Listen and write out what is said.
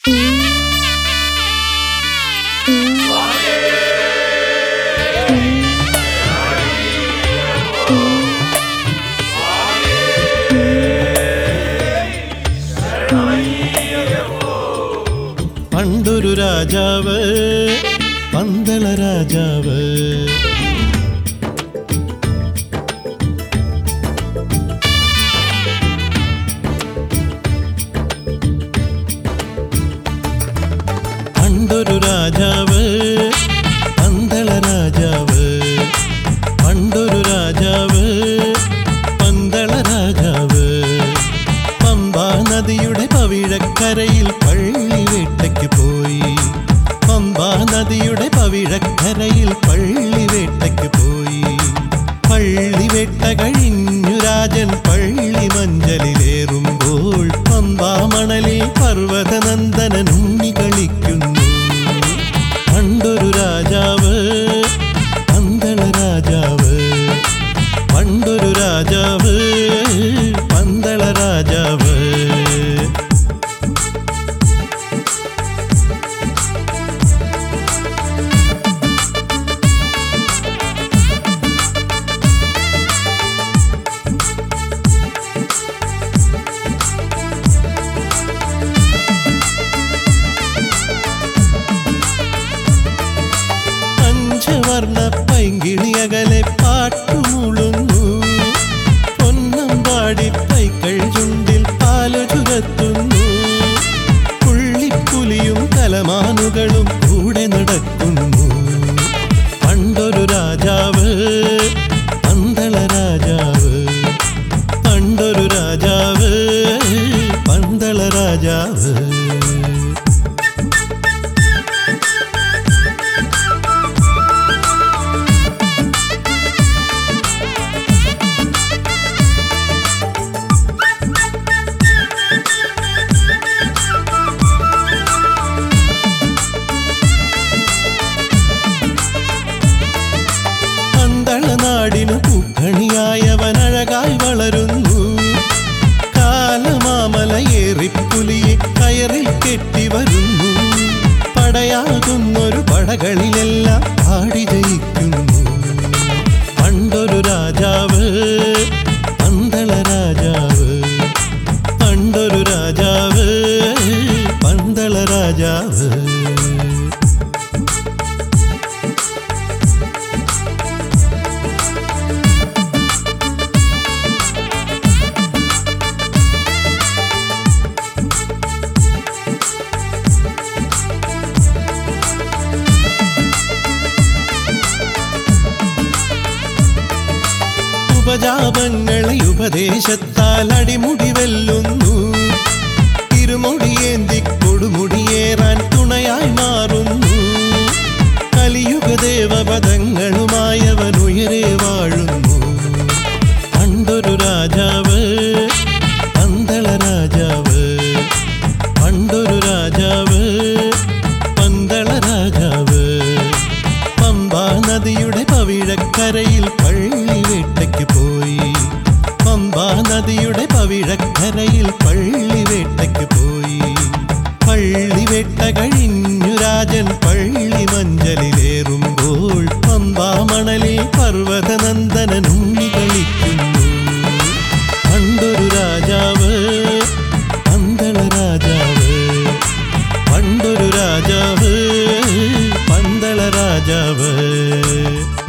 പണ്ടൊരു രാജാവ് പന്തള രാജാവ് പണ്ടൊരു രാജാവ് പന്തള രാജാവ് പണ്ടൊരു രാജാവ് പന്തള രാജാവ് പമ്പാ നദിയുടെ പവിഴക്കരയിൽ പള്ളി വേട്ടയ്ക്ക് പോയി പമ്പാ നദിയുടെ പവിഴക്കരയിൽ പള്ളി വേട്ടയ്ക്ക് പോയി പള്ളി വേട്ട കഴിഞ്ഞു രാജൻ പള്ളി മഞ്ചലിലേറുമ്പോൾ പമ്പാ മണലിൽ പർവ്വതനന്ദനൻ ഉണ്ണി കളിക്കുന്നു പണ്ടൊരു രാജാവ് പന്തള രാജാവ് പണ്ടൊരു രാജാവ് പന്തള രാജാവ് പഞ്ചവർണ്ണ പൈങ്കിളിയകലെ പാട്ടുമുളുന്നു പൊന്നമ്പാടി പൈക്കൾ ചുണ്ടിൽ പാല് ചുരത്തുന്നു പുള്ളിപ്പുലിയും കലമാനുകളും കൂടെ നടക്കുന്നു പണ്ടൊരു രാജാവ് പന്തള രാജാവ് പണ്ടൊരു രാജാവ് പന്തള രാജാവ് പന്തള നാടിനു പൂക്കണിയായവൻ അഴകായി വളരുന്നു കാലമാമലയേറി പുലിയെ കയറിൽ കെട്ടി വരുന്നു പടയാകുന്നൊരു പടകളിലെല്ലാം പാടി ജയിക്കുന്നു പണ്ടൊരു രാജാവ് പന്തള രാജാവ് പണ്ടൊരു രാജാവ് പന്തള രാജാവ് ഉപജാപങ്ങളെ ഉപദേശത്താൽ അടിമുടി വെല്ലുന്നു ഇരുമുടിയേന്തി കൊടുമുടിയേറാൻ തുണയായി മാറുന്നു കലിയുഗ ദേവപദങ്ങളുമായവൻ ഉയരെ വാഴുന്നു പണ്ടൊരു രാജാവ് പന്തള രാജാവ് പണ്ടൊരു രാജാവ് പന്തള രാജാവ് പമ്പാ നദിയുടെ പവിഴക്കരയിൽ പള്ളി വേട്ടയ്ക്ക് പോയി പമ്പാ നദിയുടെ പവിഴക്കരയിൽ പള്ളി വേട്ടയ്ക്ക് പോയി പള്ളി വേട്ട കഴിഞ്ഞു രാജൻ പള്ളി മഞ്ചലിലേറുമ്പോൾ പമ്പാ മണലിൽ പർവ്വതനന്ദനൻ ഉണ്ണി കളിക്കുന്നു പണ്ടൊരു രാജാവ് പന്തള രാജാവ് പണ്ടൊരു രാജാവ് പന്തള രാജാവ്